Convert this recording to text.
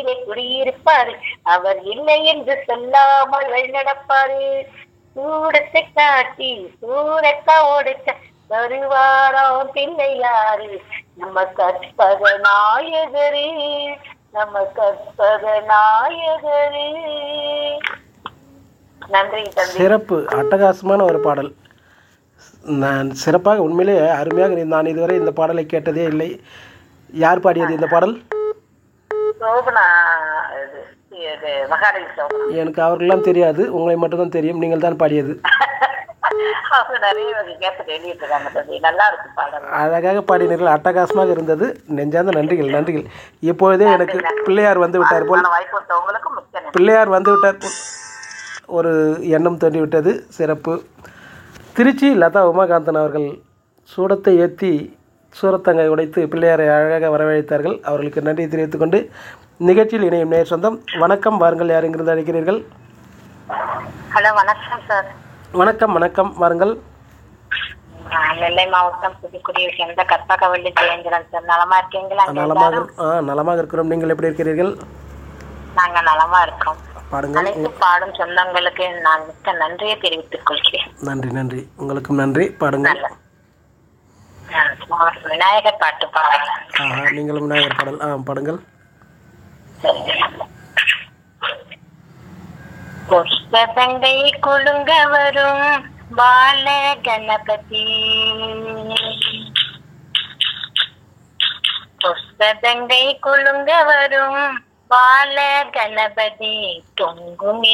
இங்கே குடியிருப்பாரு அவர் இல்லை என்று சொல்லாமல் வழிநடப்பாரு சூடத்தை காட்டி சூரக்கா ஓடிச்ச வருவாராம் பிள்ளையாரு நம்ம கற்பக நாயகரே நம்ம கற்பக நாயகரே நன்றி தம்பி சிறப்பு அட்டகாசமான ஒரு பாடல் நான் சிறப்பாக உண்மையிலே அருமையாக இரு- நான் இதுவரை இந்த பாடலை கேட்டதே இல்லை யார் பாடியது இந்த பாடல் சோபனா இது இது மகாராஜி சோபனா எனக்கு அவர்களெல்லாம் தெரியாது உங்களை மட்டும்தான் தெரியும் நீங்கள் தான் பாடியது அவங்க நிறைய வகை கேட்டு எழுதிட்டு இருக்காங்க தம்பி நல்லா இருக்கு பாடல் அழகாக பாடினீர்கள் அட்டகாசமாக இருந்தது நெஞ்சார்ந்த நன்றிகள் நன்றிகள் இப்பொழுதே எனக்கு பிள்ளையார் வந்து விட்டார் போல் ஆன வாய்ப்பு கொடுத்தவங்களுக்கும் மிக்க நன்றி பிள்ளையார் வந்து விட்டார் போல் ஒரு எண்ணம் தோன்றிவிட்டது சிறப்பு திருச்சி லதா உமாகாந்தன் அவர்கள் சூடத்தை ஏற்றி சூரத்தங்கை உடைத்து பிள்ளையாரை அழகாக வரவழைத்தார்கள் அவர்களுக்கு நன்றி தெரிவித்துக் கொண்டு நிகழ்ச்சியில் இணையும் நேர் சொந்தம் வணக்கம் வாருங்கள் யார் எங்கிருந்து அழைக்கிறீர்கள் ஹலோ வணக்கம் சார் வணக்கம் வணக்கம் வாருங்கள் நான் நெல்லை மாவட்டம் புதுக்குடியை சேர்ந்த கற்பகவள்ளி ஜெயந்திரன் சார் நலமா இருக்கீங்களா அங்க நலமாக எல்லாரும்? ஆ நலமாக இருக்கிறோம் நீங்கள் எப்படி இருக்கிறீர்கள் நாங்க நலமா இருக்கோம் பாடுங்கள் அனைத்து பாடும் சொந்தங்களுக்கு நான் மிக்க நன்றியை தெரிவித்துக் கொள்கிறேன் நன்றி நன்றி உங்களுக்கும் நன்றி பாடுங்கள் நான் விநாயகர் பாட்டு பாடலாம் ஆஹா நீங்களும் விநாயகர் பாடல் ஆ பாடுங்கள் புஷ்பதங்கை குலுங்க வரும் பால கணபதி புஷ்பதங்கை குலுங்க வரும் பால கணபதி தொங்கும்